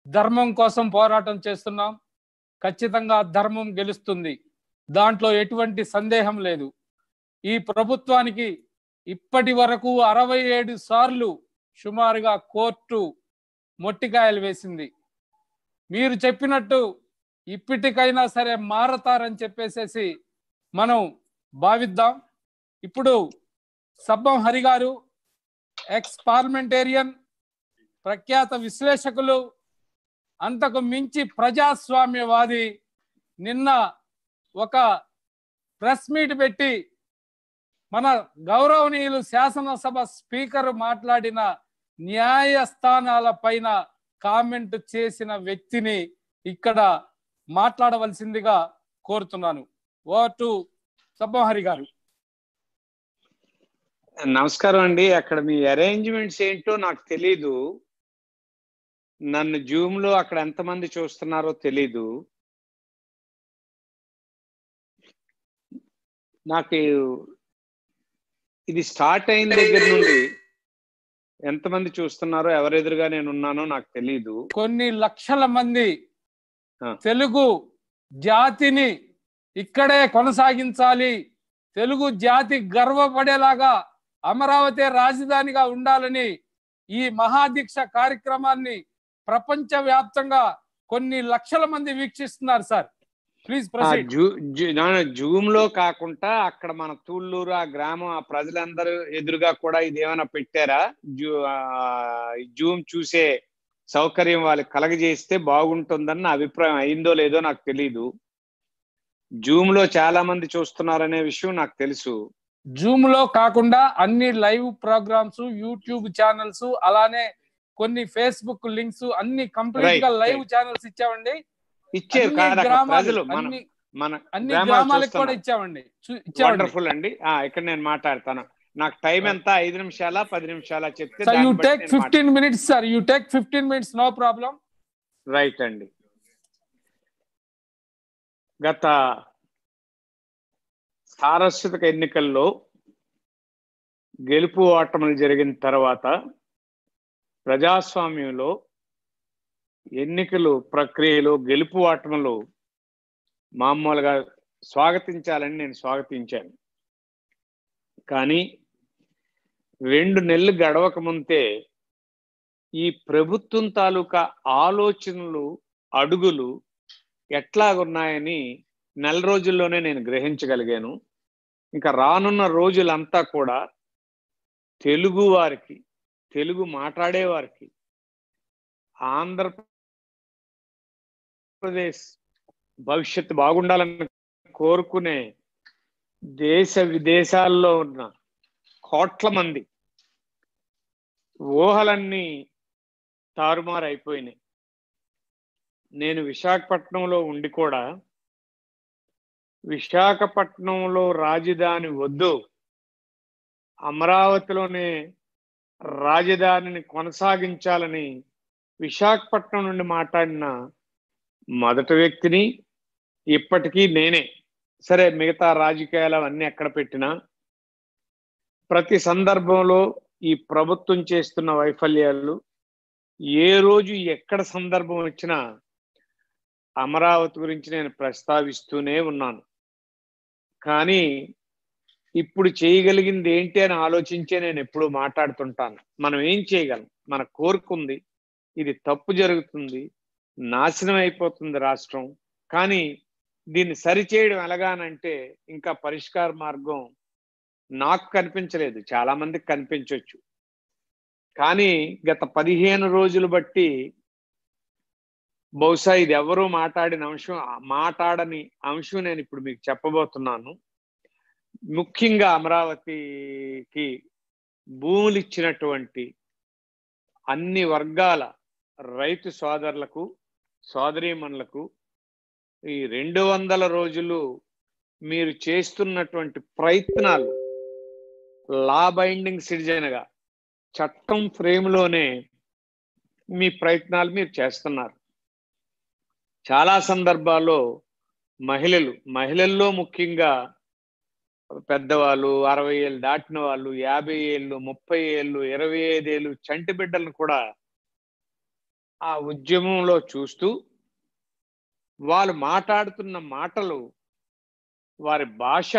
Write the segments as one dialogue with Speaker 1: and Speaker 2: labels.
Speaker 1: ధర్మం కోసం పోరాటం చేస్తున్నాం ఖచ్చితంగా ధర్మం గెలుస్తుంది దాంట్లో ఎటువంటి సందేహం లేదు ఈ ప్రభుత్వానికి ఇప్పటి వరకు అరవై ఏడు సార్లు సుమారుగా కోర్టు మొట్టికాయలు వేసింది మీరు చెప్పినట్టు ఇప్పటికైనా సరే మారతారని చెప్పేసేసి మనం భావిద్దాం ఇప్పుడు సబ్బం హరి గారు ఎక్స్ పార్లమెంటేరియన్ ప్రఖ్యాత విశ్లేషకులు అంతకు మించి ప్రజాస్వామ్యవాది నిన్న ఒక ప్రెస్ మీట్ పెట్టి మన గౌరవనీయులు శాసనసభ స్పీకర్ మాట్లాడిన న్యాయస్థానాల పైన కామెంట్ చేసిన వ్యక్తిని ఇక్కడ మాట్లాడవలసిందిగా కోరుతున్నాను ఓ టు సబ్బహరి గారు
Speaker 2: నమస్కారం అండి అక్కడ మీ అరేంజ్మెంట్స్ ఏంటో నాకు తెలీదు నన్ను జూమ్ లో అక్కడ ఎంతమంది చూస్తున్నారో తెలీదు నాకు ఇది స్టార్ట్ అయిన దగ్గర నుండి ఎంతమంది చూస్తున్నారో ఎవరెదురుగా నేను ఉన్నానో నాకు తెలీదు
Speaker 1: కొన్ని లక్షల మంది
Speaker 2: ఆ.
Speaker 1: తెలుగు జాతిని ఇక్కడే కొనసాగించాలి తెలుగు జాతి గర్వపడేలాగా అమరావతి రాజధానిగా ఉండాలని ఈ మహాదీక్ష కార్యక్రమాన్ని ప్రపంచ వ్యాప్తంగా కొన్ని లక్షల మంది వీక్షిస్తున్నారు సార్ ప్లీజ్
Speaker 2: ఆ
Speaker 1: ప్రొసీడ్
Speaker 2: జూ జూ- నా జూమ్ లో కాకుండా అక్కడ మన తూళ్ళూరు ఆ గ్రామం ఆ ప్రజలందరూ ఎదురుగా కూడా ఇది ఏమైనా పెట్టారా జూ ఆ, జూమ్ చూసే సౌకర్యం వాళ్ళకి కలగజేస్తే బాగుంటుందని నా అభిప్రాయం అయిందో లేదో నాకు తెలియదు జూమ్ లో చాలా మంది చూస్తున్నారనే విషయం నాకు తెలుసు
Speaker 1: జూమ్ లో కాకుండా అన్ని లైవ్ ప్రోగ్రామ్స్ యూట్యూబ్ ఛానల్స్ అలానే కొన్ని ఫేస్బుక్ లింక్స్ అన్ని కంప్లీట్ గా
Speaker 2: Right,
Speaker 1: లైవ్
Speaker 2: right.
Speaker 1: ఛానల్స్ ఇచ్చామండి
Speaker 2: ఇచ్చారు
Speaker 1: అన్ని
Speaker 2: కాదు అక్కడ
Speaker 1: గ్రామాలు
Speaker 2: ప్రజలు మన
Speaker 1: అన్ని
Speaker 2: మన
Speaker 1: అన్ని
Speaker 2: గ్రామాలు
Speaker 1: గ్రామాలకు కూడా
Speaker 2: చూస్తున్నాం.
Speaker 1: ఇచ్చామండి చూ- ఇచ్చామండి
Speaker 2: వండర్ఫుల్ అండి ఆ ఇక్కడ నేను మాట్లాడతాను నాకు టైం ఎంత ఐదు నిమిషాలా పది నిమిషాలా చెప్తే
Speaker 1: సార్ యూ
Speaker 2: దాన్ని బట్టి
Speaker 1: టేక్
Speaker 2: నేను మాట్లాడతాను.
Speaker 1: Fifteen minutes sir you take fifteen minutes no problem
Speaker 2: right అండి గత సారస్వతిక ఎన్నికల్లో గెలుపు ఓటములు జరిగిన తర్వాత ప్రజాస్వామ్యంలో ఎన్నికలు ప్రక్రియలో గెలుపు ఓటములు మామూలుగా స్వాగతించాలని నేను స్వాగతించాను కానీ రెండు నెలలు గడవక ముందే ఈ ప్రభుత్వం తాలూకా ఆలోచనలు అడుగులు ఎట్లాగున్నాయని నెల రోజుల్లోనే నేను గ్రహించగలిగాను ఇంకా రానున్న రోజులంతా కూడా తెలుగు వారికి తెలుగు మాట్లాడే వారికి ఆంధ్రప్రదేశ్ భవిష్యత్తు బాగుండాలని కోరుకునే దేశ విదేశాల్లో ఉన్న కోట్ల మంది ఊహలన్నీ తారుమారైపోయినాయి నేను విశాఖపట్నంలో ఉండి కూడా విశాఖపట్నంలో రాజధాని వద్దు అమరావతిలోనే రాజధానిని కొనసాగించాలని విశాఖపట్నం నుండి మాట్లాడిన మొదటి వ్యక్తిని ఇప్పటికీ నేనే సరే మిగతా రాజకీయాలు అవన్నీ ఎక్కడ పెట్టినా ప్రతి సందర్భంలో ఈ ప్రభుత్వం చేస్తున్న వైఫల్యాలు ఏ రోజు ఎక్కడ సందర్భం వచ్చినా అమరావతి గురించి నేను ప్రస్తావిస్తూనే ఉన్నాను కానీ ఇప్పుడు చేయగలిగింది ఏంటి అని ఆలోచించే నేను ఎప్పుడు మాట్లాడుతుంటాను మనం ఏం చేయగలం మన కోరుకుంది ఇది తప్పు జరుగుతుంది నాశనం అయిపోతుంది రాష్ట్రం కానీ దీన్ని సరిచేయడం ఎలాగానంటే ఇంకా పరిష్కార మార్గం నాకు కనిపించలేదు చాలా మందికి కనిపించవచ్చు కానీ గత పదిహేను రోజులు బట్టి బహుశా ఇది ఎవరూ మాట్లాడిన అంశం మాట్లాడని అంశం నేను ఇప్పుడు మీకు చెప్పబోతున్నాను ముఖ్యంగా అమరావతికి భూములు ఇచ్చినటువంటి అన్ని వర్గాల రైతు సోదరులకు సోదరీమణులకు ఈ రెండు వందల రోజులు మీరు చేస్తున్నటువంటి ప్రయత్నాలు లా బైండింగ్ సిటిజన్గా చట్టం ఫ్రేమ్లోనే మీ ప్రయత్నాలు మీరు చేస్తున్నారు చాలా సందర్భాల్లో మహిళలు మహిళల్లో ముఖ్యంగా పెద్దవాళ్ళు అరవై ఏళ్ళు దాటిన వాళ్ళు యాభై ఏళ్ళు ముప్పై ఏళ్ళు ఇరవై ఐదేళ్ళు చంటి బిడ్డలను కూడా ఆ ఉద్యమంలో చూస్తూ వాళ్ళు మాట్లాడుతున్న మాటలు వారి భాష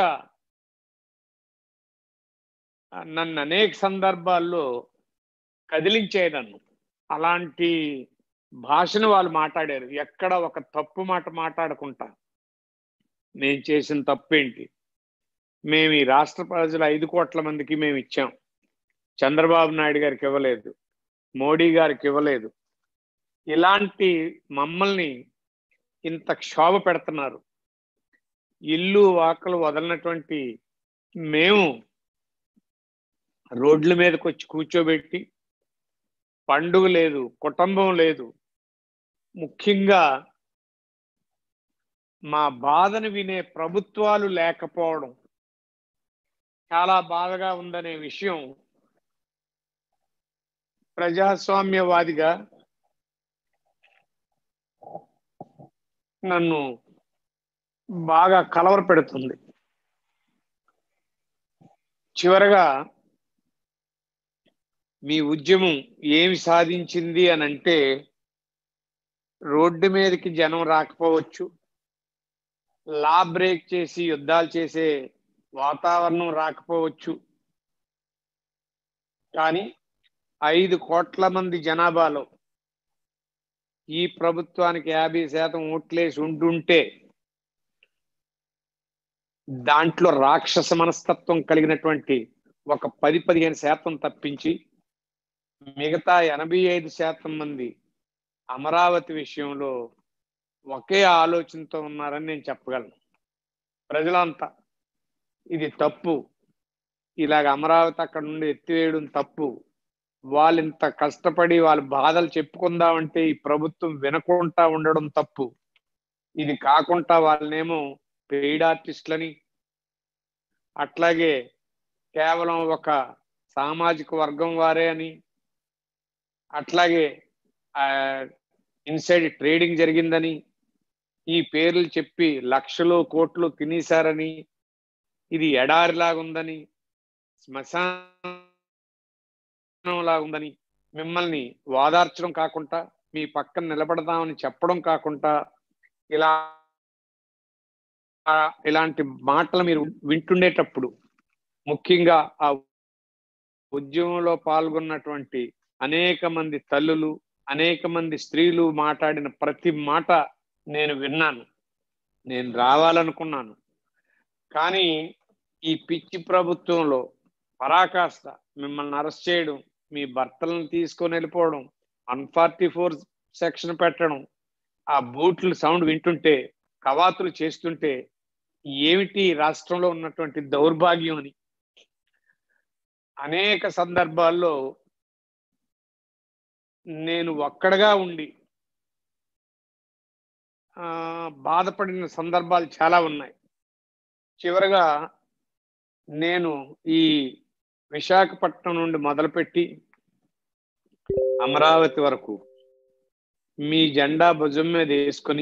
Speaker 2: నన్ను అనేక సందర్భాల్లో కదిలించాయి నన్ను అలాంటి భాషను వాళ్ళు మాట్లాడారు ఎక్కడ ఒక తప్పు మాట మాట్లాడకుండా నేను చేసిన తప్పేంటి మేము ఈ రాష్ట్ర ప్రజలు ఐదు కోట్ల మందికి మేము ఇచ్చాం చంద్రబాబు నాయుడు గారికి ఇవ్వలేదు మోడీ గారికి ఇవ్వలేదు ఇలాంటి మమ్మల్ని ఇంత క్షోభ పెడుతున్నారు ఇల్లు వాకలు వదలనటువంటి మేము రోడ్ల మీదకి వచ్చి కూర్చోబెట్టి పండుగ లేదు కుటుంబం లేదు ముఖ్యంగా మా బాధను వినే ప్రభుత్వాలు లేకపోవడం చాలా బాధగా ఉందనే విషయం ప్రజాస్వామ్యవాదిగా నన్ను బాగా కలవర పెడుతుంది చివరగా మీ ఉద్యమం ఏమి సాధించింది అని అంటే రోడ్డు మీదకి జనం రాకపోవచ్చు లా బ్రేక్ చేసి యుద్ధాలు చేసే వాతావరణం రాకపోవచ్చు కానీ ఐదు కోట్ల మంది జనాభాలో ఈ ప్రభుత్వానికి యాభై శాతం ఓట్లేసి ఉంటుంటే దాంట్లో రాక్షస మనస్తత్వం కలిగినటువంటి ఒక పది పదిహేను శాతం తప్పించి మిగతా ఎనభై ఐదు శాతం మంది అమరావతి విషయంలో ఒకే ఆలోచనతో ఉన్నారని నేను చెప్పగలను ప్రజలంతా ఇది తప్పు ఇలాగ అమరావతి అక్కడ నుండి ఎత్తివేయడం తప్పు వాళ్ళు ఇంత కష్టపడి వాళ్ళ బాధలు చెప్పుకుందామంటే ఈ ప్రభుత్వం వినకుండా ఉండడం తప్పు ఇది కాకుండా వాళ్ళనేమో పెయిడ్ ఆర్టిస్టులని అట్లాగే కేవలం ఒక సామాజిక వర్గం వారే అని అట్లాగే ఇన్సైడ్ ట్రేడింగ్ జరిగిందని ఈ పేర్లు చెప్పి లక్షలు కోట్లు తినేశారని ఇది ఎడారిలాగా ఉందని శ్మశానం లాగా ఉందని మిమ్మల్ని వాదార్చడం కాకుండా మీ పక్కన నిలబడదామని చెప్పడం కాకుండా ఇలా ఇలాంటి మాటలు మీరు వింటుండేటప్పుడు ముఖ్యంగా ఆ ఉద్యమంలో పాల్గొన్నటువంటి అనేక మంది తల్లులు అనేక మంది స్త్రీలు మాట్లాడిన ప్రతి మాట నేను విన్నాను నేను రావాలనుకున్నాను కానీ ఈ పిచ్చి ప్రభుత్వంలో పరాకాష్ట మిమ్మల్ని అరెస్ట్ చేయడం మీ భర్తలను తీసుకొని వెళ్ళిపోవడం వన్ ఫార్టీ ఫోర్ సెక్షన్ పెట్టడం ఆ బూట్లు సౌండ్ వింటుంటే కవాతులు చేస్తుంటే ఏమిటి రాష్ట్రంలో ఉన్నటువంటి దౌర్భాగ్యం అని అనేక సందర్భాల్లో నేను ఒక్కడగా ఉండి బాధపడిన సందర్భాలు చాలా ఉన్నాయి చివరగా నేను ఈ విశాఖపట్నం నుండి మొదలుపెట్టి అమరావతి వరకు మీ జెండా భుజం మీద వేసుకొని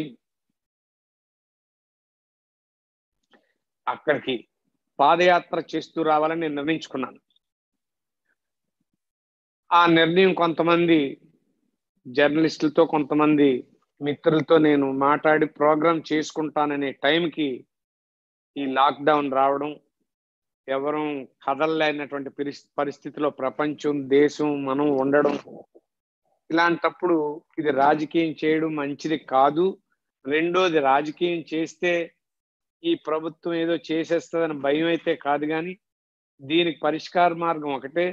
Speaker 2: అక్కడికి పాదయాత్ర చేస్తూ రావాలని నేను నిర్ణయించుకున్నాను ఆ నిర్ణయం కొంతమంది జర్నలిస్టులతో కొంతమంది మిత్రులతో నేను మాట్లాడి ప్రోగ్రామ్ చేసుకుంటాననే టైంకి ఈ లాక్డౌన్ రావడం ఎవరు కదలలేనటువంటి పరిస్థితిలో ప్రపంచం దేశం మనం ఉండడం ఇలాంటప్పుడు ఇది రాజకీయం చేయడం మంచిది కాదు రెండోది రాజకీయం చేస్తే ఈ ప్రభుత్వం ఏదో చేసేస్తుందని భయం అయితే కాదు కానీ దీనికి పరిష్కార మార్గం ఒకటే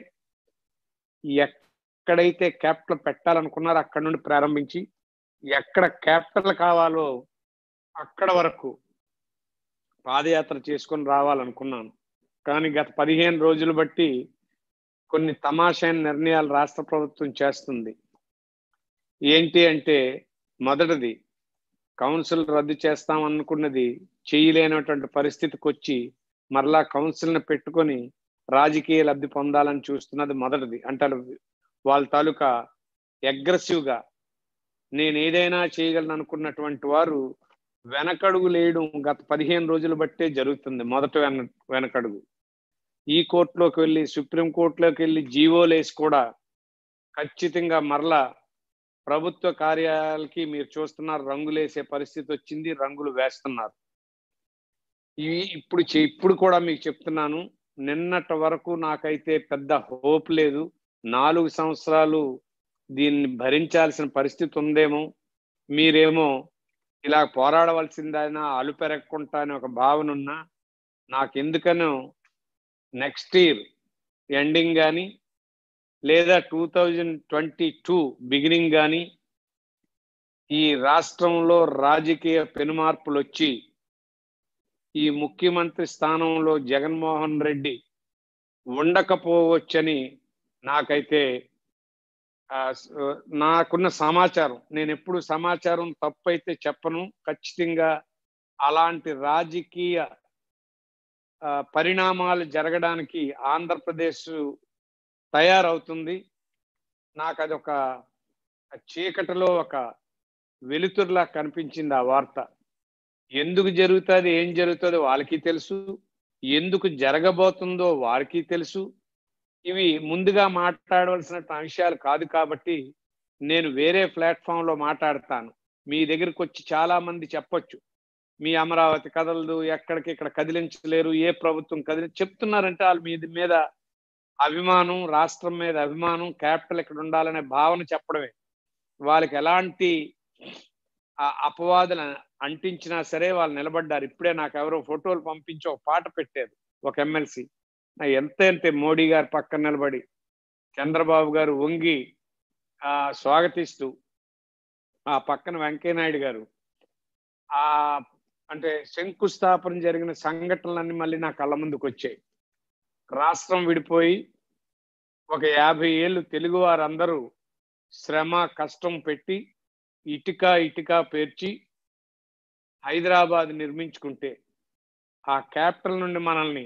Speaker 2: ఎక్కడైతే క్యాపిటల్ పెట్టాలనుకున్నారో అక్కడ నుండి ప్రారంభించి ఎక్కడ క్యాపిటల్ కావాలో అక్కడ వరకు పాదయాత్ర చేసుకొని రావాలనుకున్నాను కానీ గత పదిహేను రోజులు బట్టి కొన్ని తమాషైన నిర్ణయాలు రాష్ట్ర ప్రభుత్వం చేస్తుంది ఏంటి అంటే మొదటిది కౌన్సిల్ రద్దు చేస్తాం అనుకున్నది చేయలేనటువంటి పరిస్థితికి వచ్చి మరలా కౌన్సిల్ని పెట్టుకొని రాజకీయ లబ్ధి పొందాలని చూస్తున్నది మొదటిది అంటే వాళ్ళ తాలూకా అగ్రెసివ్గా నేను ఏదైనా చేయగలను అనుకున్నటువంటి వారు వెనకడుగు లేయడం గత పదిహేను రోజులు బట్టే జరుగుతుంది మొదట వెన వెనకడుగు ఈ కోర్టులోకి వెళ్ళి సుప్రీం కోర్టులోకి వెళ్ళి జీవోలు వేసి కూడా ఖచ్చితంగా మరలా ప్రభుత్వ కార్యాలయాలకి మీరు చూస్తున్నారు రంగులేసే పరిస్థితి వచ్చింది రంగులు వేస్తున్నారు ఇవి ఇప్పుడు చే- ఇప్పుడు కూడా మీకు చెప్తున్నాను నిన్నటి వరకు నాకైతే పెద్ద హోప్ లేదు నాలుగు సంవత్సరాలు దీన్ని భరించాల్సిన పరిస్థితి ఉందేమో మీరేమో ఇలా పోరాడవలసిందైనా అలుపెరక్కుంటా అని ఒక భావన ఉన్నా నాకు ఎందుకనో నెక్స్ట్ ఇయర్ ఎండింగ్ కానీ లేదా two thousand twenty two beginning కానీ ఈ రాష్ట్రంలో రాజకీయ పెనుమార్పులు వచ్చి ఈ ముఖ్యమంత్రి స్థానంలో జగన్మోహన్ రెడ్డి ఉండకపోవచ్చని నాకైతే ఆ, స- నాకున్న సమాచారం నేను ఎప్పుడు సమాచారం తప్పైతే చెప్పను ఖచ్చితంగా అలాంటి రాజకీయ ఆ, పరిణామాలు జరగడానికి ఆంధ్రప్రదేశ్ తయారవుతుంది నాకు అది ఒక చీకటిలో ఒక వెలుతురులా కనిపించింది ఆ వార్త ఎందుకు జరుగుతుంది ఏం జరుగుతుందో వాళ్ళకి తెలుసు ఎందుకు జరగబోతుందో వారికి తెలుసు ఇవి ముందుగా మాట్లాడవలసిన అంశాలు కాదు కాబట్టి నేను వేరే ప్లాట్ఫామ్ లో మాట్లాడతాను మీ దగ్గరికి వచ్చి చాలా మంది చెప్పొచ్చు మీ అమరావతి కదలదు ఎక్కడికి ఇక్కడ కదిలించలేరు ఏ ప్రభుత్వం కదిలి చెప్తున్నారంటే వాళ్ళ మీద మీద అభిమానం రాష్ట్రం మీద అభిమానం క్యాపిటల్ ఇక్కడ ఉండాలనే భావన చెప్పడమే వాళ్ళకి ఎలాంటి ఆ అపవాదులు అంటించినా సరే వాళ్ళు నిలబడ్డారు ఇప్పుడే నాకు ఎవరో ఫోటోలు పంపించి ఒక పాట పెట్టారు ఒక ఎమ్మెల్సీ ఎంత అంటే మోడీ గారు పక్కన నిలబడి చంద్రబాబు గారు వంగి ఆ స్వాగతిస్తూ ఆ పక్కన వెంకయ్యనాయుడు గారు ఆ అంటే శంకుస్థాపన జరిగిన సంఘటనలన్నీ మళ్ళీ నా కళ్ళ ముందుకు వచ్చాయి రాష్ట్రం విడిపోయి ఒక యాభై ఏళ్ళు తెలుగు వారందరూ శ్రమ కష్టం పెట్టి ఇటుక ఇటుక పేర్చి హైదరాబాద్ నిర్మించుకుంటే ఆ క్యాపిటల్ నుండి మనల్ని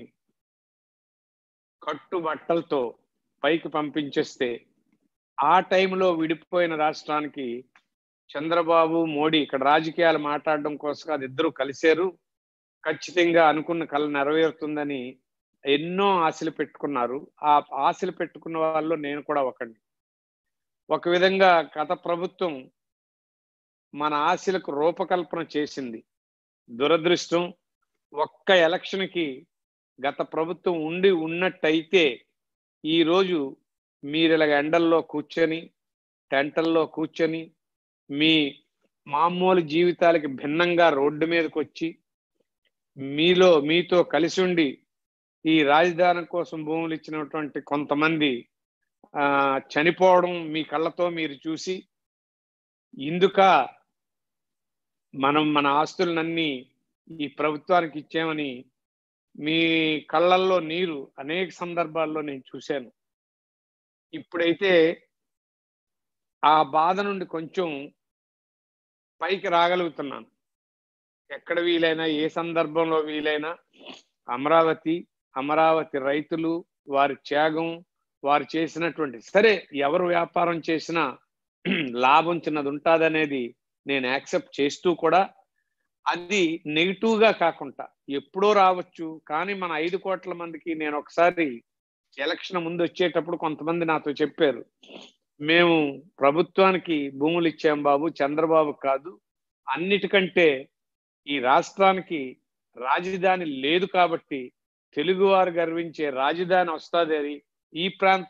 Speaker 2: కట్టు బట్టలతో పైకి పంపించేస్తే ఆ టైంలో విడిపోయిన రాష్ట్రానికి చంద్రబాబు మోడీ ఇక్కడ రాజకీయాలు మాట్లాడడం కోసం అది ఇద్దరు కలిశారు ఖచ్చితంగా అనుకున్న కళ నెరవేరుతుందని ఎన్నో ఆశలు పెట్టుకున్నారు ఆ ఆశలు పెట్టుకున్న వాళ్ళు నేను కూడా ఒకటి ఒక విధంగా గత ప్రభుత్వం మన ఆశలకు రూపకల్పన చేసింది దురదృష్టం ఒక్క ఎలక్షన్కి గత ప్రభుత్వం ఉండి ఉన్నట్టయితే ఈరోజు మీరు ఇలాగ ఎండల్లో కూర్చొని టెంటల్లో కూర్చొని మీ మామూలు జీవితాలకి భిన్నంగా రోడ్డు మీదకి వచ్చి మీలో మీతో కలిసి ఉండి ఈ రాజధాని కోసం భూములు ఇచ్చినటువంటి కొంతమంది ఆ చనిపోవడం మీ కళ్ళతో మీరు చూసి ఇందుక మనం మన ఆస్తులనన్నీ ఈ ప్రభుత్వానికి ఇచ్చామని మీ కళ్ళల్లో నీరు అనేక సందర్భాల్లో నేను చూశాను ఇప్పుడైతే ఆ బాధ నుండి కొంచెం పైకి రాగలుగుతున్నాను ఎక్కడ వీలైనా ఏ సందర్భంలో వీలైనా అమరావతి అమరావతి రైతులు వారి త్యాగం వారు చేసినటువంటి సరే ఎవరు వ్యాపారం చేసినా లాభం చిన్నది ఉంటుందనేది నేను యాక్సెప్ట్ చేస్తూ కూడా అది నెగిటివ్ గా కాకుండా ఎప్పుడో రావచ్చు కానీ మన ఐదు కోట్ల మందికి నేను ఒకసారి ఎలక్షన్ ముందు వచ్చేటప్పుడు కొంతమంది నాతో చెప్పారు మేము ప్రభుత్వానికి భూములు ఇచ్చాం బాబు చంద్రబాబు కాదు అన్నిటికంటే ఈ రాష్ట్రానికి రాజధాని లేదు కాబట్టి తెలుగువారు గర్వించే రాజధాని వస్తుంది ఈ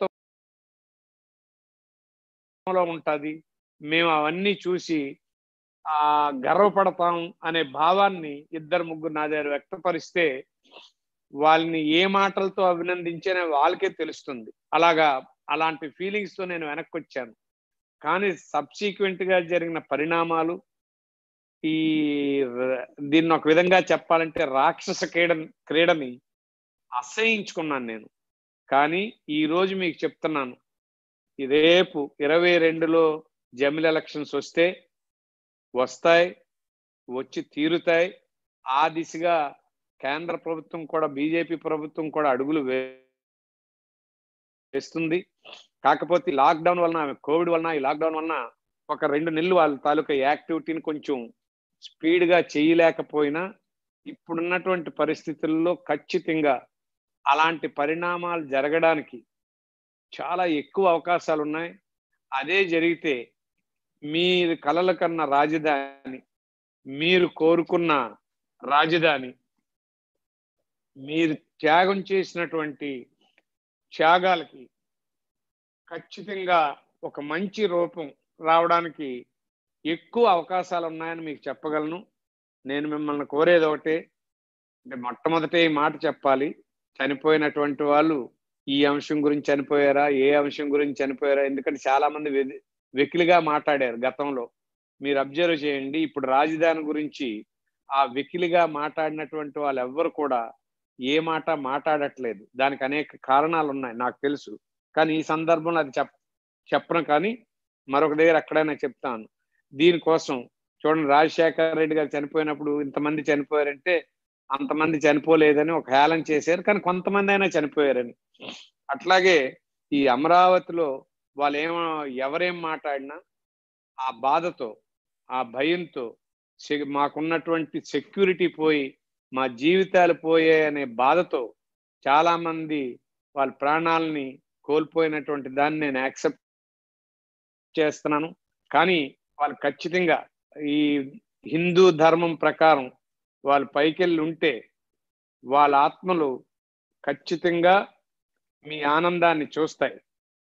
Speaker 2: ప్రాంతంలో ఉంటుంది మేము అవన్నీ చూసి ఆ గర్వపడతాం అనే భావాన్ని ఇద్దరు ముగ్గురు నా దగ్గర వ్యక్తపరిస్తే వాళ్ళని ఏ మాటలతో అభినందించానో వాళ్ళకే తెలుస్తుంది అలాగా అలాంటి ఫీలింగ్స్ తో నేను వెనక్కి వచ్చాను కానీ సబ్సీక్వెంట్ గా జరిగిన పరిణామాలు ఈ దీన్ని ఒక విధంగా చెప్పాలంటే రాక్షస క్రీడ క్రీడని అసహించుకున్నాను నేను కానీ ఈ రోజు మీకు చెప్తున్నాను రేపు ఇరవై రెండులో జమిల్ ఎలక్షన్స్ వస్తే వస్తాయి వచ్చి తీరుతాయి ఆ దిశగా కేంద్ర ప్రభుత్వం కూడా బీజేపీ ప్రభుత్వం కూడా అడుగులు వేస్తుంది కాకపోతే లాక్డౌన్ వలన కోవిడ్ వలన ఈ లాక్డౌన్ వలన ఒక రెండు నెలలు వాళ్ళ తాలూకా యాక్టివిటీని కొంచెం స్పీడ్గా చేయలేకపోయినా ఇప్పుడున్నటువంటి పరిస్థితుల్లో ఖచ్చితంగా అలాంటి పరిణామాలు జరగడానికి చాలా ఎక్కువ అవకాశాలు ఉన్నాయి అదే జరిగితే మీరు కలల కన్న రాజధాని మీరు కోరుకున్న రాజధాని మీరు త్యాగం చేసినటువంటి త్యాగాలకి ఖచ్చితంగా ఒక మంచి రూపం రావడానికి ఎక్కువ అవకాశాలు ఉన్నాయని మీకు చెప్పగలను నేను మిమ్మల్ని కోరేది ఒకటే అంటే మొట్టమొదటే ఈ మాట చెప్పాలి చనిపోయినటువంటి వాళ్ళు ఈ అంశం గురించి చనిపోయారా ఏ అంశం గురించి చనిపోయారా ఎందుకంటే చాలా మంది వె- వెకిలిగా మాట్లాడారు గతంలో మీరు అబ్జర్వ్ చేయండి ఇప్పుడు రాజధాని గురించి ఆ వెకిలిగా మాట్లాడినటువంటి వాళ్ళు ఎవ్వరు కూడా ఏ మాట మాట్లాడట్లేదు దానికి అనేక కారణాలు ఉన్నాయి నాకు తెలుసు కానీ ఈ సందర్భంలో అది చెప్ చెప్పను కానీ మరొక దగ్గర ఎక్కడైనా చెప్తాను దీనికోసం చూడండి రాజశేఖర రెడ్డి గారు చనిపోయినప్పుడు ఇంతమంది చనిపోయారంటే అంతమంది చనిపోలేదని ఒక హేళన చేశారు కానీ కొంతమంది అయినా చనిపోయారని అట్లాగే ఈ అమరావతిలో వాళ్ళు ఏమో ఎవరేం మాట్లాడినా ఆ బాధతో ఆ భయంతో సె- మాకున్నటువంటి సెక్యూరిటీ పోయి మా జీవితాలు పోయాయి అనే బాధతో చాలా మంది వాళ్ళ ప్రాణాలని కోల్పోయినటువంటి దాన్ని నేను యాక్సెప్ట్ చేస్తున్నాను కానీ వాళ్ళు ఖచ్చితంగా ఈ హిందూ ధర్మం ప్రకారం వాళ్ళు పైకెళ్ళి ఉంటే వాళ్ళ ఆత్మలు ఖచ్చితంగా మీ ఆనందాన్ని చూస్తాయి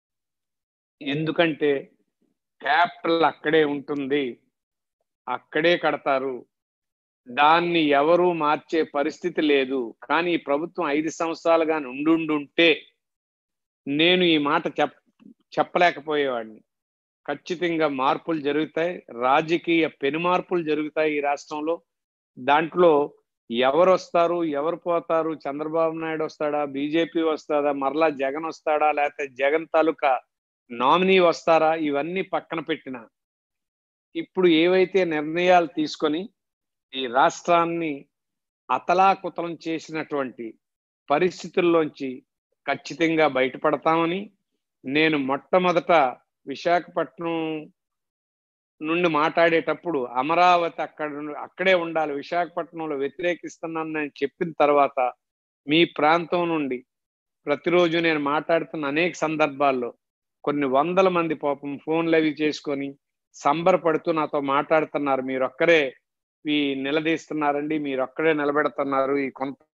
Speaker 2: ఎందుకంటే క్యాపిటల్ అక్కడే ఉంటుంది అక్కడే కడతారు దాన్ని ఎవరు మార్చే పరిస్థితి లేదు కానీ ఈ ప్రభుత్వం ఐదు సంవత్సరాలుగా ఉండుండుంటే నేను ఈ మాట చెప్ చెప్పలేకపోయేవాడిని ఖచ్చితంగా మార్పులు జరుగుతాయి రాజకీయ పెనుమార్పులు జరుగుతాయి ఈ రాష్ట్రంలో దాంట్లో ఎవరు వస్తారు ఎవరు పోతారు చంద్రబాబు నాయుడు వస్తాడా బీజేపీ వస్తాడా మరలా జగన్ వస్తాడా లేకపోతే జగన్ తాలూకా నామినీ వస్తారా ఇవన్నీ పక్కన పెట్టిన ఇప్పుడు ఏవైతే నిర్ణయాలు తీసుకొని ఈ రాష్ట్రాన్ని అతలాకుతలం చేసినటువంటి పరిస్థితుల్లోంచి ఖచ్చితంగా బయటపడతామని నేను మొట్టమొదట విశాఖపట్నం నుండి మాట్లాడేటప్పుడు అమరావతి అక్కడ నుండి- అక్కడే ఉండాలి విశాఖపట్నంలో వ్యతిరేకిస్తున్నాను నేను చెప్పిన తర్వాత మీ ప్రాంతం నుండి ప్రతిరోజు నేను మాట్లాడుతున్న అనేక సందర్భాల్లో కొన్ని వందల మంది పాపం ఫోన్లు అవి చేసుకొని సంబరపడుతూ నాతో మాట్లాడుతున్నారు మీరు ఒక్కరే ఈ నిలదీస్తున్నారండి మీరు ఒక్కడే నిలబెడుతున్నారు ఈ కొంత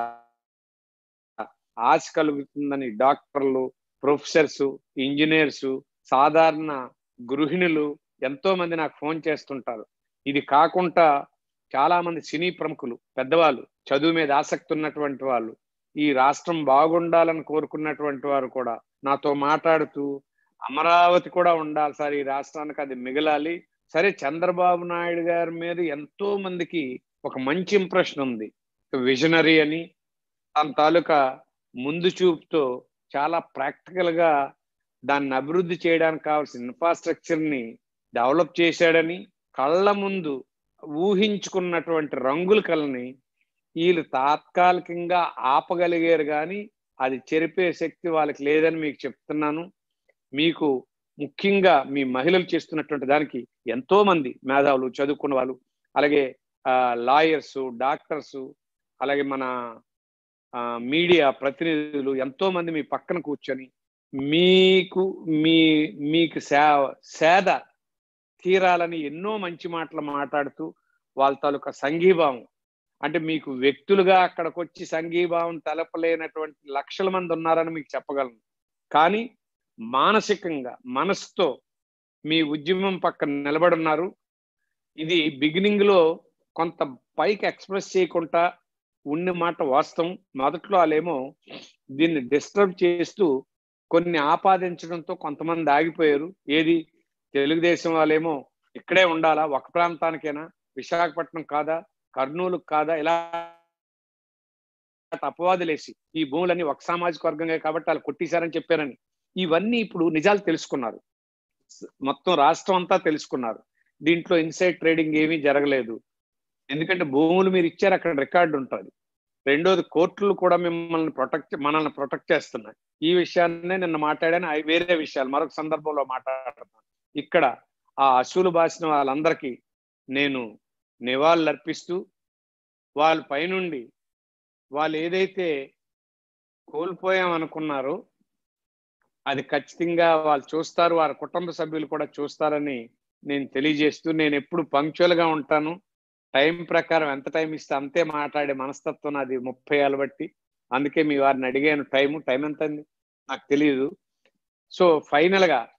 Speaker 2: ఆశ కలుగుతుందని డాక్టర్లు ప్రొఫెసర్స్ ఇంజనీర్స్ సాధారణ గృహిణులు ఎంతో మంది నాకు ఫోన్ చేస్తుంటారు ఇది కాకుండా చాలా మంది సినీ ప్రముఖులు పెద్దవాళ్ళు చదువు మీద ఆసక్తి ఉన్నటువంటి వాళ్ళు ఈ రాష్ట్రం బాగుండాలని కోరుకున్నటువంటి వారు కూడా నాతో మాట్లాడుతూ అమరావతి కూడా ఉండాలి సార్ ఈ రాష్ట్రానికి అది మిగలాలి సరే చంద్రబాబు నాయుడు గారి మీద ఎంతో మందికి ఒక మంచి ఇంప్రెషన్ ఉంది విజనరీ అని తన తాలూకా ముందు చూపుతో చాలా ప్రాక్టికల్ గా దాన్ని అభివృద్ధి చేయడానికి కావాల్సిన ఇన్ఫ్రాస్ట్రక్చర్ ని డెవలప్ చేశాడని కళ్ళ ముందు ఊహించుకున్నటువంటి రంగుల కళని వీళ్ళు తాత్కాలికంగా ఆపగలిగారు కానీ అది చెరిపే శక్తి వాళ్ళకి లేదని మీకు చెప్తున్నాను మీకు ముఖ్యంగా మీ మహిళలు చేస్తున్నటువంటి దానికి ఎంతో మంది మేధావులు చదువుకున్న వాళ్ళు అలాగే లాయర్స్ డాక్టర్స్ అలాగే మన ఆ, మీడియా ప్రతినిధులు ఎంతో మంది మీ పక్కన కూర్చొని మీకు మీ మీకు సే సేద తీరాలని ఎన్నో మంచి మాటలు మాట్లాడుతూ వాళ్ళ తాలూకా సంఘీభావం అంటే మీకు వ్యక్తులుగా అక్కడికి వచ్చి సంఘీభావం తెలపలేనటువంటి లక్షల మంది ఉన్నారని మీకు చెప్పగలను కానీ మానసికంగా మనసుతో మీ ఉద్యమం పక్కన నిలబడున్నారు ఇది బిగినింగ్ లో కొంత పైకి ఎక్స్ప్రెస్ చేయకుండా ఉన్న మాట వాస్తవం మొదట్లో వాళ్ళేమో దీన్ని డిస్టర్బ్ చేస్తూ కొన్ని ఆపాదించడంతో కొంతమంది ఆగిపోయారు ఏది తెలుగుదేశం వాళ్ళేమో ఇక్కడే ఉండాలా ఒక ప్రాంతానికేనా విశాఖపట్నం కాదా కర్నూలు కాదా ఇలా అపవాదులేసి ఈ భూములన్నీ ఒక సామాజిక వర్గంగా కాబట్టి వాళ్ళు కొట్టేశారని చెప్పారని ఇవన్నీ ఇప్పుడు నిజాలు తెలుసుకున్నారు మొత్తం రాష్ట్రం అంతా తెలుసుకున్నారు దీంట్లో ఇన్సైడ్ ట్రేడింగ్ ఏమీ జరగలేదు ఎందుకంటే భూములు మీరు ఇచ్చారు అక్కడ రికార్డు ఉంటుంది రెండోది కోర్టులు కూడా మిమ్మల్ని ప్రొటెక్ట్ మనల్ని ప్రొటెక్ట్ చేస్తున్నాయి ఈ విషయాన్నే నిన్న మాట్లాడాను అవి వేరే విషయాలు మరొక సందర్భంలో మాట్లాడుతున్నాను ఇక్కడ ఆ అసూలు బాసిన వాళ్ళందరికీ నేను నివాళులు అర్పిస్తూ వాళ్ళ పైనుండి వాళ్ళు ఏదైతే కోల్పోయాం అనుకున్నారో అది ఖచ్చితంగా వాళ్ళు చూస్తారు వారి కుటుంబ సభ్యులు కూడా చూస్తారని నేను తెలియజేస్తూ నేను ఎప్పుడు పంక్చువల్ గా ఉంటాను టైం ప్రకారం ఎంత టైం ఇస్తే అంతే మాట్లాడే మనస్తత్వం నాది ముప్పై ఏళ్ళు బట్టి అందుకే మీ వారిని అడిగాను టైం టైం ఎంత అండి నాకు తెలియదు సో ఫైనల్ గా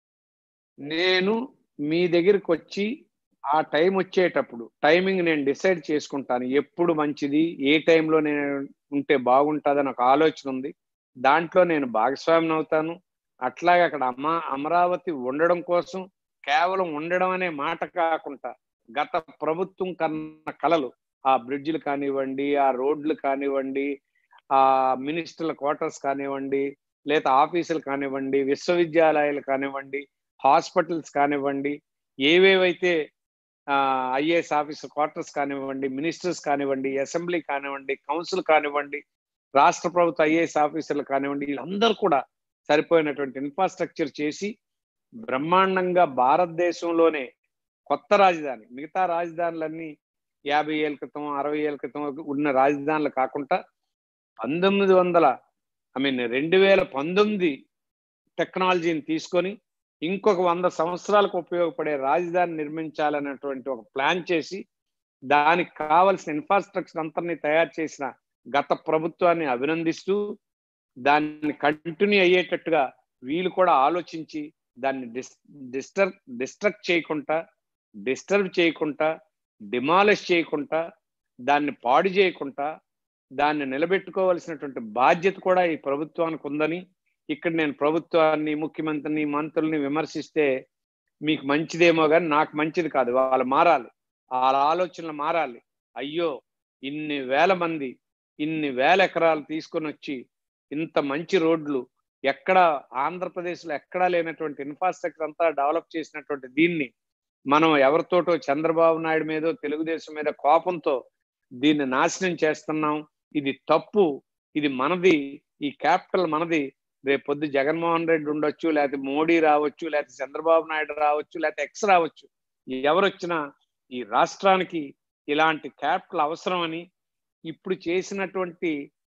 Speaker 2: నేను మీ దగ్గరికి వచ్చి ఆ టైం వచ్చేటప్పుడు టైమింగ్ నేను డిసైడ్ చేసుకుంటాను ఎప్పుడు మంచిది ఏ టైంలో నేను ఉంటే బాగుంటుందని ఒక ఆలోచన ఉంది దాంట్లో నేను భాగస్వామిని అవుతాను అట్లాగే అక్కడ అమ్మ అమరావతి ఉండడం కోసం కేవలం ఉండడం అనే మాట కాకుండా గత ప్రభుత్వం కన్న కళలు ఆ బ్రిడ్జిలు కానివ్వండి ఆ రోడ్లు కానివ్వండి ఆ మినిస్టర్ల క్వార్టర్స్ కానివ్వండి లేదా ఆఫీసులు కానివ్వండి విశ్వవిద్యాలయాలు కానివ్వండి హాస్పిటల్స్ కానివ్వండి ఏవేవైతే ఐఏఎస్ ఆఫీసర్ క్వార్టర్స్ కానివ్వండి మినిస్టర్స్ కానివ్వండి అసెంబ్లీ కానివ్వండి కౌన్సిల్ కానివ్వండి రాష్ట్ర ప్రభుత్వ ఐఏఎస్ ఆఫీసర్లు కానివ్వండి వీళ్ళందరూ కూడా సరిపోయినటువంటి ఇన్ఫ్రాస్ట్రక్చర్ చేసి బ్రహ్మాండంగా భారతదేశంలోనే కొత్త రాజధాని మిగతా రాజధానులన్నీ యాభై ఏళ్ళ క్రితం అరవై ఏళ్ళ క్రితం ఉన్న రాజధానులు కాకుండా పంతొమ్మిది వందల ఐ మీన్ రెండు వేల పంతొమ్మిది టెక్నాలజీని తీసుకొని ఇంకొక వంద సంవత్సరాలకు ఉపయోగపడే రాజధాని నిర్మించాలనేటువంటి ఒక ప్లాన్ చేసి దానికి కావలసిన ఇన్ఫ్రాస్ట్రక్చర్ అంతని తయారు చేసిన గత ప్రభుత్వాన్ని అభినందిస్తూ దాన్ని కంటిన్యూ అయ్యేటట్టుగా వీళ్ళు కూడా ఆలోచించి దాన్ని డిస్ డిస్టర్బ్ డిస్ట్రక్ట్ చేయకుండా డిస్టర్బ్ చేయకుండా డిమాలిష్ చేయకుండా దాన్ని పాడు చేయకుండా దాన్ని నిలబెట్టుకోవాల్సినటువంటి బాధ్యత కూడా ఈ ప్రభుత్వానికి ఉందని ఇక్కడ నేను ప్రభుత్వాన్ని ముఖ్యమంత్రిని మంత్రుల్ని విమర్శిస్తే మీకు మంచిదేమో కానీ నాకు మంచిది కాదు వాళ్ళు మారాలి వాళ్ళ ఆలోచనలు మారాలి అయ్యో ఇన్ని వేల మంది ఇన్ని వేల ఎకరాలు తీసుకొని వచ్చి ఇంత మంచి రోడ్లు ఎక్కడ ఆంధ్రప్రదేశ్లో ఎక్కడా లేనటువంటి ఇన్ఫ్రాస్ట్రక్చర్ అంతా డెవలప్ చేసినటువంటి దీన్ని మనం ఎవరితోటో చంద్రబాబు నాయుడు మీదో తెలుగుదేశం మీద కోపంతో దీన్ని నాశనం చేస్తున్నాం ఇది తప్పు ఇది మనది ఈ క్యాపిటల్ మనది రేపు పొద్దు జగన్మోహన్ రెడ్డి ఉండొచ్చు లేకపోతే మోడీ రావచ్చు లేకపోతే చంద్రబాబు నాయుడు రావచ్చు లేకపోతే ఎక్స్ రావచ్చు ఎవరు వచ్చినా ఈ రాష్ట్రానికి ఇలాంటి క్యాపిటల్ అవసరమని ఇప్పుడు చేసినటువంటి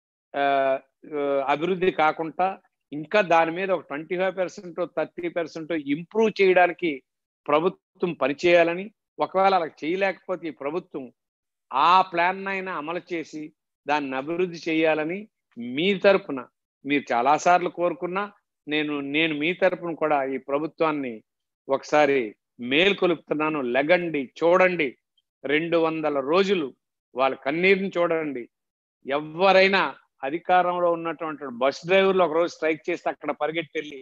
Speaker 2: అభివృద్ధి కాకుండా ఇంకా దాని మీద ఒక twenty five percent thirty percent improve చేయడానికి ప్రభుత్వం పనిచేయాలని ఒకవేళ అలా చేయలేకపోతే ఈ ప్రభుత్వం ఆ ప్లాన్ అయినా అమలు చేసి దాన్ని అభివృద్ధి చేయాలని మీ తరపున మీరు చాలాసార్లు కోరుకున్నా నేను నేను మీ తరపున కూడా ఈ ప్రభుత్వాన్ని ఒకసారి మేల్కొలుపుతున్నాను లెగండి చూడండి రెండు వందల రోజులు వాళ్ళ కన్నీరుని చూడండి ఎవరైనా అధికారంలో ఉన్నటువంటి బస్ డ్రైవర్లు ఒక రోజు స్ట్రైక్ చేస్తే అక్కడ పరిగెట్టి వెళ్ళి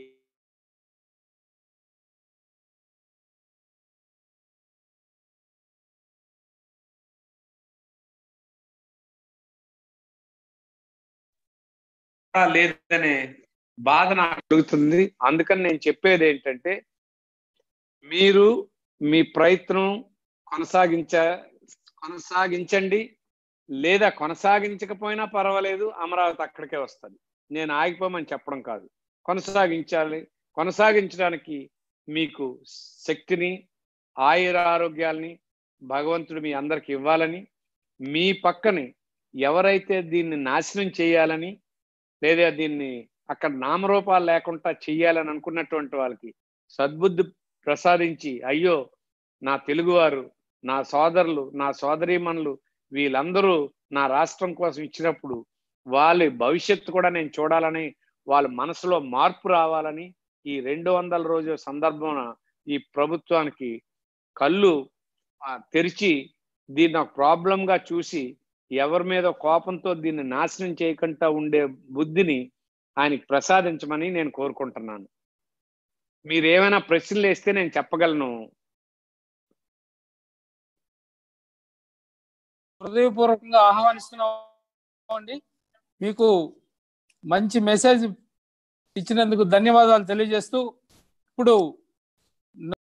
Speaker 2: లేదనే బాధ నాకు కలుగుతుంది అందుకని నేను చెప్పేది ఏంటంటే మీరు మీ ప్రయత్నం కొనసాగించ కొనసాగించండి లేదా కొనసాగించకపోయినా పర్వాలేదు అమరావతి అక్కడికే వస్తుంది నేను ఆగిపోమని చెప్పడం కాదు కొనసాగించాలి కొనసాగించడానికి మీకు శక్తిని ఆయుర ఆరోగ్యాల్ని భగవంతుడు మీ అందరికి ఇవ్వాలని మీ పక్కని ఎవరైతే దీన్ని నాశనం చేయాలని లేదా దీన్ని అక్కడ నామరూపాలు లేకుండా చెయ్యాలని అనుకున్నటువంటి వాళ్ళకి సద్బుద్ధి ప్రసాదించి అయ్యో నా తెలుగువారు నా సోదరులు నా సోదరీమణులు వీళ్ళందరూ నా రాష్ట్రం కోసం ఇచ్చినప్పుడు వాళ్ళ భవిష్యత్తు కూడా నేను చూడాలని వాళ్ళ మనసులో మార్పు రావాలని ఈ రెండు వందల రోజుల సందర్భం ఈ ప్రభుత్వానికి కళ్ళు తెరిచి దీన్ని ఒక ప్రాబ్లంగా చూసి ఎవరి మీద కోపంతో దీన్ని నాశనం చేయకుండా ఉండే బుద్ధిని ఆయనకి ప్రసాదించమని నేను కోరుకుంటున్నాను మీరు ఏమైనా ప్రశ్నలు వేస్తే నేను చెప్పగలను
Speaker 1: హృదయపూర్వకంగా ఆహ్వానిస్తున్నామండి మీకు మంచి మెసేజ్ ఇచ్చినందుకు ధన్యవాదాలు తెలియజేస్తూ ఇప్పుడు